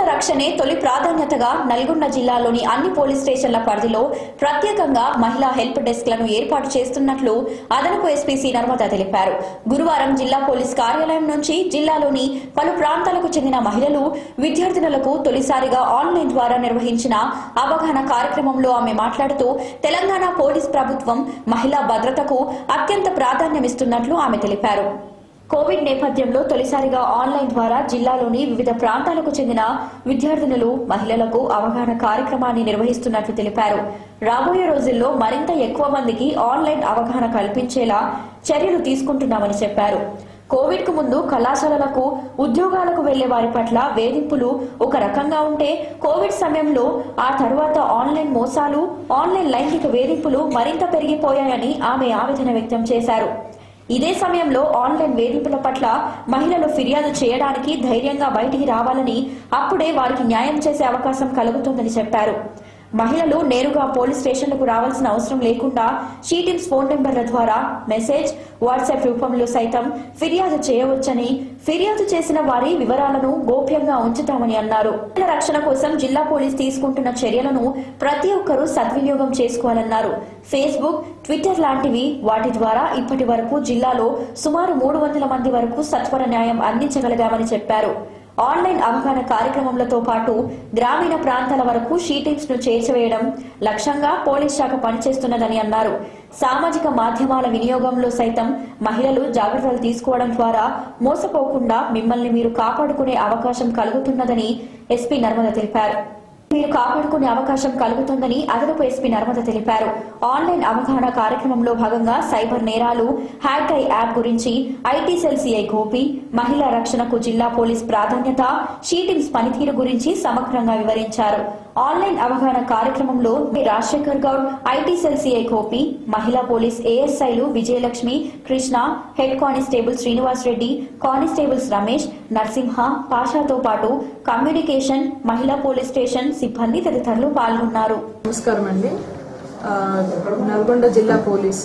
రక్షణే తొలి ప్రాధాన్యతగా నల్గొండ జిల్లాలోని అన్ని పోలీస్ స్టేషన్ల పరిధిలో ప్రత్యేకంగా మహిళా హెల్ప్ డెస్క్లను ఏర్పాటు చేస్తున్నట్లు అదనపు ఎస్పీ సి నర్మద తెలిపారు గురువారం జిల్లా పోలీస్ కార్యాలయం నుంచి జిల్లాలోని పలు ప్రాంతాలకు చెందిన మహిళలు విద్యార్థినులకు తొలిసారిగా ఆన్లైన్ ద్వారా నిర్వహించిన అవగాహన కార్యక్రమంలో ఆమె మాట్లాడుతూ తెలంగాణ పోలీస్ ప్రభుత్వం మహిళా భద్రతకు అత్యంత ప్రాధాన్యమిస్తున్నట్లు ఆమె తెలిపారు కోవిడ్ నేపథ్యంలో తొలిసారిగా ఆన్లైన్ ద్వారా జిల్లాలోని వివిధ ప్రాంతాలకు చెందిన విద్యార్థినులు మహిళలకు అవగాహన కార్యక్రమాన్ని నిర్వహిస్తున్నట్లు తెలిపారు రాబోయే రోజుల్లో మరింత ఎక్కువ మందికి ఆన్లైన్ అవగాహన కల్పించేలా చర్యలు తీసుకుంటున్నామని చెప్పారు కోవిడ్ కు ముందు కళాశాలలకు ఉద్యోగాలకు వెళ్లే వారి పట్ల వేధింపులు ఒక రకంగా ఉంటే కోవిడ్ సమయంలో ఆ తరువాత ఆన్లైన్ మోసాలు ఆన్లైన్ లైంగిక వేధింపులు మరింత పెరిగిపోయాయని ఆమె ఆవేదన వ్యక్తం చేశారు ఇదే సమయంలో ఆన్లైన్ వేధింపుల పట్ల మహిళలు ఫిర్యాదు చేయడానికి ధైర్యంగా బయటికి రావాలని అప్పుడే వారికి న్యాయం చేసే అవకాశం కలుగుతుందని చెప్పారు మహిళలు నేరుగా పోలీస్ స్టేషన్లకు రావాల్సిన అవసరం లేకుండా షీటింగ్స్ ఫోన్ నెంబర్ల ద్వారా మెసేజ్ వాట్సాప్ రూపంలో సైతం ఫిర్యాదు చేయవచ్చని ఫిర్యాదు చేసిన వారి వివరాలను గోప్యంగా ఉంచుతామని అన్నారు మహిళల రక్షణ కోసం జిల్లా పోలీస్ తీసుకుంటున్న చర్యలను ప్రతి ఒక్కరూ సద్వినియోగం చేసుకోవాలన్నారు ఫేస్బుక్ ట్విట్టర్ లాంటివి వాటి ద్వారా ఇప్పటి వరకు జిల్లాలో సుమారు మూడు వందల మంది వరకు సత్వర న్యాయం అందించగలిగామని చెప్పారు ఆన్లైన్ అవగాహన కార్యక్రమంలతో పాటు గ్రామీణ ప్రాంతాల వరకు షీటింగ్స్ ను చేర్చివేయడం లక్ష్యంగా పోలీస్ శాఖ పనిచేస్తున్నదని అన్నారు సామాజిక మాధ్యమాల వినియోగంలో సైతం మహిళలు జాగ్రత్తలు తీసుకోవడం ద్వారా మోసపోకుండా మిమ్మల్ని మీరు కాపాడుకునే అవకాశం కలుగుతున్నదని ఎస్పీ నర్మద తెలిపారు మీరు కాపాడుకునే అవకాశం కలుగుతుందని అదనపు ఎస్పీ నర్మద తెలిపారు ఆన్లైన్ అవగాహన కార్యక్రమంలో భాగంగా సైబర్ నేరాలు హ్యాక్ ఐ యాప్ గురించి ఐటీ సెల్ సిఐ గోపి మహిళా రక్షణకు జిల్లా పోలీస్ ప్రాధాన్యత షీటింగ్స్ పనితీరు గురించి సమగ్రంగా వివరించారు ఆన్లైన్ అవగాహన కార్యక్రమంలో V. Rajasekhar Goud IT cell CI Gopi మహిళా పోలీస్ ఏఎస్ఐలు Vijayalakshmi Krishna head constable Srinivas Reddy constables Ramesh Narasimha పాషాతో పాటు కమ్యూనికేషన్ మహిళా పోలీస్ స్టేషన్ సిబ్బంది తదితరులు పాల్గొన్నారు నమస్కారం అండి ఆ, నల్గొండ జిల్లా పోలీస్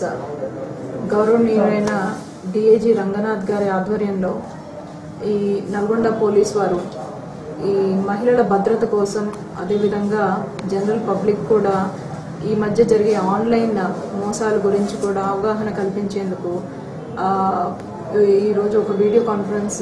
గౌరవనీయులైన డిఐజీ రంగనాథ్ గారి ఆధ్వర్యంలో ఈ నల్గొండ పోలీస్ వారు ఈ మహిళల భద్రత కోసం అదేవిధంగా జనరల్ పబ్లిక్ కూడా ఈ మధ్య జరిగే ఆన్లైన్ మోసాల గురించి కూడా అవగాహన కల్పించేందుకు ఆ, ఈరోజు ఒక వీడియో కాన్ఫరెన్స్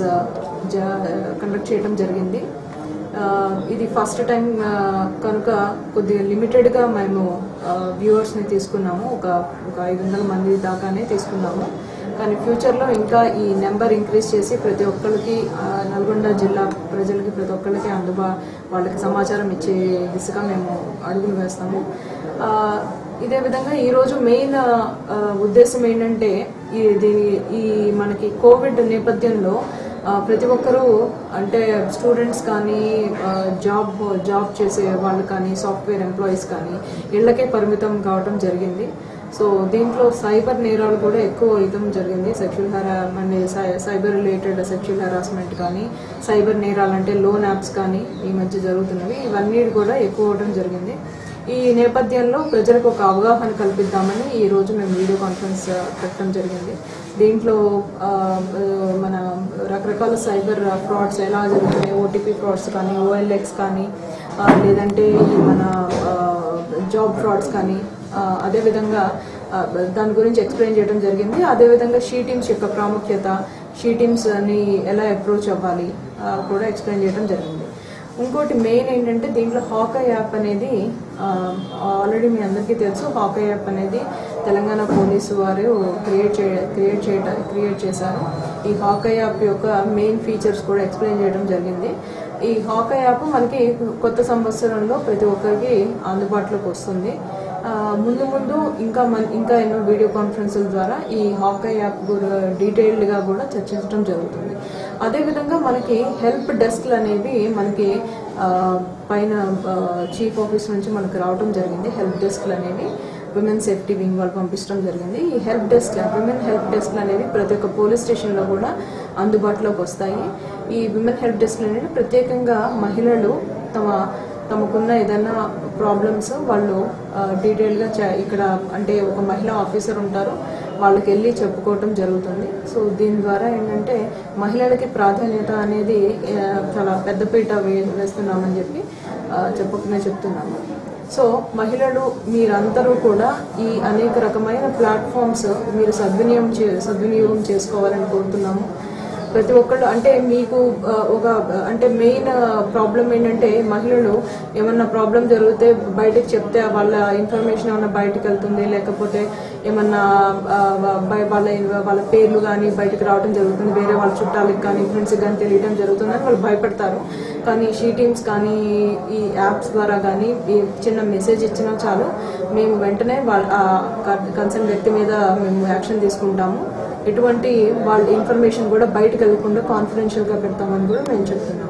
జ కండక్ట్ చేయడం జరిగింది ఆ, ఇది ఫస్ట్ టైం ఆ, కనుక కొద్దిగా లిమిటెడ్గా మేము వ్యూవర్స్ని తీసుకున్నాము ఒక ఒక ఐదు వందల మంది దాకానే తీసుకున్నాము కానీ ఫ్యూచర్లో ఇంకా ఈ నెంబర్ ఇంక్రీజ్ చేసి ప్రతి ఒక్కరికి ఆ, నల్గొండ జిల్లా ప్రజలకి ప్రతి ఒక్కరికి అందుబా వాళ్ళకి సమాచారం ఇచ్చే దిశగా మేము అడుగులు వేస్తాము ఆ, ఇదే విధంగా ఈరోజు మెయిన్ ఆ, ఉద్దేశం ఏంటంటే ఈ దీని ఈ మనకి కోవిడ్ నేపథ్యంలో ఆ, ప్రతి ఒక్కరూ అంటే స్టూడెంట్స్ కానీ ఆ, జాబ్ జాబ్ చేసే వాళ్ళు కానీ సాఫ్ట్వేర్ ఎంప్లాయీస్ కానీ ఇళ్ళకే పరిమితం కావడం జరిగింది సో దీంట్లో సైబర్ నేరాలు కూడా ఎక్కువ ఇదం జరిగింది సెక్షువల్ హెరా అంటే సై- సైబర్ రిలేటెడ్ సెక్షువల్ హెరాస్మెంట్ కానీ సైబర్ నేరాలు అంటే లోన్ యాప్స్ కానీ ఈ మధ్య జరుగుతున్నవి ఇవన్నీ కూడా ఎక్కువ అవడం జరిగింది ఈ నేపథ్యంలో ప్రజలకు ఒక అవగాహన కల్పిద్దామని ఈ రోజు మేము వీడియో కాన్ఫరెన్స్ ఆ, పెట్టడం జరిగింది దీంట్లో ఆ, ఆ, మన రకరకాల సైబర్ ఫ్రాడ్స్ ఎలా జరుగుతున్నాయి ఓటీపీ ఫ్రాడ్స్ కానీ ఓఎల్ఎక్స్ కానీ ఆ, లేదంటే ఈ మన ఆ, జాబ్ ఫ్రాడ్స్ కానీ ఆ, అదేవిధంగా ఆ, దాని గురించి ఎక్స్ప్లెయిన్ చేయడం జరిగింది అదేవిధంగా షీటింగ్స్ యొక్క ప్రాముఖ్యత షీటింగ్స్ని ఎలా అప్రోచ్ అవ్వాలి ఆ, కూడా ఎక్స్ప్లెయిన్ చేయడం జరిగింది ఇంకోటి మెయిన్ ఏంటంటే దీంట్లో హాకా యాప్ అనేది ఆల్రెడీ మీ అందరికీ తెలుసు హాకా యాప్ అనేది తెలంగాణ పోలీసు వారు క్రియేట్ చే క్రియేట్ చేయట క్రియేట్ చేశారు ఈ హాకా యాప్ యొక్క మెయిన్ ఫీచర్స్ కూడా ఎక్స్ప్లెయిన్ చేయడం జరిగింది ఈ హాకా యాప్ మనకి కొత్త సంవత్సరంలో ప్రతి ఒక్కరికి అందుబాటులోకి వస్తుంది ఆ, ముందు ముందు ఇంకా మన ఇంకా ఎన్నో వీడియో కాన్ఫరెన్సుల ద్వారా ఈ హాకా యాప్ కూడా డీటెయిల్డ్గా కూడా చర్చించడం జరుగుతుంది అదేవిధంగా మనకి హెల్ప్ డెస్క్లు అనేవి మనకి ఆ, పైన చీఫ్ ఆఫీస్ నుంచి మనకు రావడం జరిగింది హెల్ప్ డెస్క్లు అనేవి విమెన్ సేఫ్టీ వింగ్ వాళ్ళు పంపించడం జరిగింది ఈ హెల్ప్ డెస్క్ విమెన్ హెల్ప్ డెస్క్లు అనేవి ప్రతి ఒక్క పోలీస్ స్టేషన్లో కూడా అందుబాటులోకి వస్తాయి ఈ విమెన్ హెల్ప్ డెస్క్లు అనేవి ప్రత్యేకంగా మహిళలు తమ తమకున్న ఏదైనా ప్రాబ్లమ్స్ వాళ్ళు ఆ, డీటెయిల్గా చ- ఇక్కడ అంటే ఒక మహిళా ఆఫీసర్ ఉంటారు వాళ్ళకి వెళ్ళి చెప్పుకోవటం జరుగుతుంది సో దీని ద్వారా ఏంటంటే మహిళలకి ప్రాధాన్యత అనేది ఆ, చాలా పెద్దపీట వే- వేస్తున్నామని చెప్పి ఆ, చెప్పకనే చెప్తున్నాము సో మహిళలు మీరందరూ కూడా ఈ అనేక రకమైన ప్లాట్ఫామ్స్ మీరు సద్వినియోగం చే సద్వినియోగం చేసుకోవాలని కోరుతున్నాము ప్రతి ఒక్కళ్ళు అంటే మీకు ఆ, ఒక అంటే మెయిన్ ప్రాబ్లం ఏంటంటే మహిళలు ఏమన్నా ప్రాబ్లం జరిగితే బయటకు చెప్తే వాళ్ళ ఇన్ఫర్మేషన్ ఏమన్నా బయటకు వెళ్తుంది లేకపోతే ఏమన్నా ఆ, బయ- వాళ్ళ వాళ్ళ పేర్లు కానీ బయటకు రావడం జరుగుతుంది వేరే వాళ్ళ చుట్టాలకు కానీ ఫ్రెండ్స్కి కానీ తెలియడం జరుగుతుందని వాళ్ళు భయపడతారు కానీ షీ టీమ్స్ కానీ ఈ యాప్స్ ద్వారా కానీ ఈ చిన్న మెసేజ్ ఇచ్చినా చాలు మేము వెంటనే వాళ్ళ కన్సర్న్ వ్యక్తి మీద మేము యాక్షన్ తీసుకుంటాము ఎటువంటి వాళ్ళ ఇన్ఫర్మేషన్ కూడా బయటకు వెళ్లకుండా కాన్ఫిడెన్షియల్గా పెడతామని కూడా మేము చెప్తున్నాం